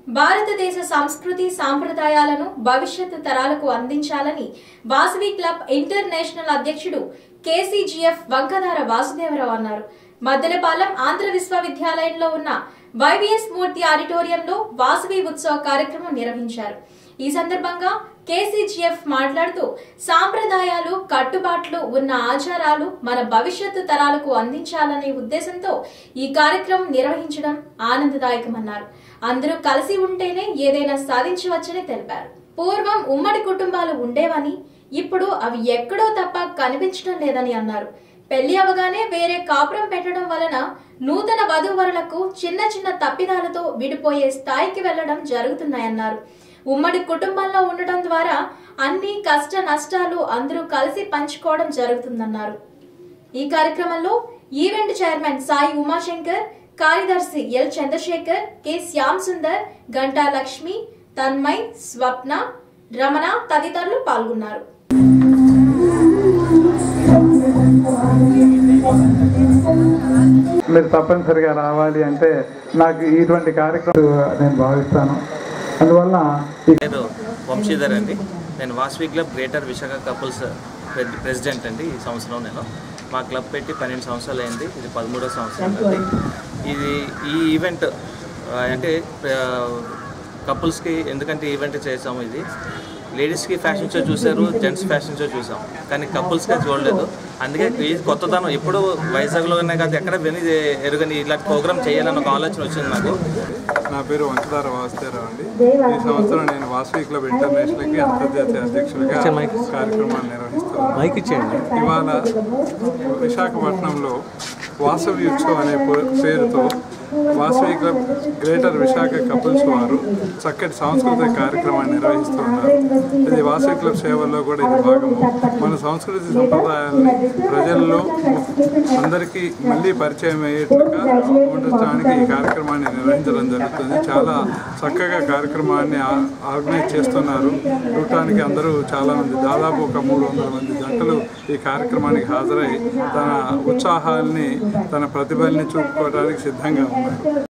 భారతదేశ సంస్కృతి సాంప్రదాయాలను భవిష్యత్తు తరాలకు అందించాలని వాసవి క్లబ్ ఇంటర్నేషనల్ అధ్యక్షుడు కేసీజీఎఫ్ వంకదార వాసుదేవరావు అన్నారు మద్దెలపాలెం ఆంధ్ర విశ్వవిద్యాలయంలో ఉన్న వైవిఎస్ మూర్తి ఆడిటోరియంలో వాసవి ఉత్సవ కార్యక్రమం నిర్వహించారు ఈ సందర్భంగా కేసీజీఎఫ్ మాట్లాడుతూ సాంప్రదాయాలు కట్టుబాట్లు ఉన్న ఆచారాలు మన భవిష్యత్తు తరాలకు అందించాలనే ఉద్దేశంతో ఈ కార్యక్రమం నిర్వహించడం ఆనందదాయకమన్నారు అందరూ కలిసి ఉంటేనే ఏదైనా సాధించవచ్చని తెలిపారు పూర్వం ఉమ్మడి కుటుంబాలు ఉండేవని ఇప్పుడు అవి ఎక్కడో తప్ప కనిపించడం లేదని అన్నారు పెళ్లి అవగానే వేరే కాపురం పెట్టడం వలన నూతన వధూవరులకు చిన్న చిన్న తప్పిదాలతో విడిపోయే స్థాయికి వెళ్లడం జరుగుతున్నాయన్నారు ఉమ్మడి కుటుంబంలో ఉండటం ద్వారా అన్ని కష్ట నష్టాలు అందరూ కలిసి పంచుకోవడం జరుగుతుందన్నారు ఈ కార్యక్రమంలో ఈవెంట్ చైర్మన్ సాయి ఉమాశంకర్ కార్యదర్శి ఎల్ చంద్రశేఖర్ కె శ్యామ్ సుందర్ గంటా లక్ష్మి తన్మయ్ స్వప్న రమణ తదితరులు పాల్గొన్నారు మీరు తప్పనిసరిగా రావాలి అంటే నాకు ఇటువంటి కార్యక్రమం నేను భావిస్తాను అందువల్ల ఈ పేరు వంశీధర్ అండి నేను Vasavi club greater Visakha couples pre- president అండి ఈ సంవత్సరం నేను మా క్లబ్ పెట్టి పన్నెండు సంవత్సరాలు అయింది ఇది పదమూడో సంవత్సరం అండి ఇది ఈ ఈవెంట్ ఆ, అంటే కపుల్స్కి ఎందుకంటే ఈవెంట్ చేసాము ఇది లేడీస్కి ఫ్యాషన్ షో చూశారు జెంట్స్ ఫ్యాషన్ షో చూసాం కానీ కపుల్స్గా చూడలేదు అందుకే ఇది కొత్తదనం ఎప్పుడు వైజాగ్లోనే కాదు ఎక్కడ విని ఎరుగని ఇలాంటి ప్రోగ్రామ్ చేయాలని ఒక ఆలోచన వచ్చింది నాకు నా పేరు వంశధార వాసుదేవరావు అండి ఈ సంవత్సరం నేను వాసవి క్లబ్ ఇంటర్నేషనల్కి అంతర్జాతీయ అధ్యక్షుడిగా కార్యక్రమాన్ని నిర్వహిస్తున్నాను ఇవాళ విశాఖపట్నంలో వాసవి ఉత్సవం అనే పే- పేరుతో Vasavi club greater Visakha couples వారు చక్కటి సాంస్కృతిక కార్యక్రమాన్ని నిర్వహిస్తున్నారు ఇది వాసవి క్లబ్ సేవల్లో కూడా ఇది భాగము మన సంస్కృతి సంప్రదాయాలని ప్రజల్లో అందరికీ మళ్ళీ పరిచయం అయ్యేట్లుగా ఉండటానికి ఈ కార్యక్రమాన్ని నిర్వహించడం జరుగుతుంది చాలా చక్కగా కార్యక్రమాన్ని ఆ- ఆర్గనైజ్ చేస్తున్నారు చూడటానికి అందరూ చాలా మంది దాదాపు ఒక మూడు వందల మంది జంటలు ఈ కార్యక్రమానికి హాజరై తన ఉత్సాహాన్ని తన ప్రతిభల్ని చూపుకోవడానికి సిద్ధంగా ఉన్నారు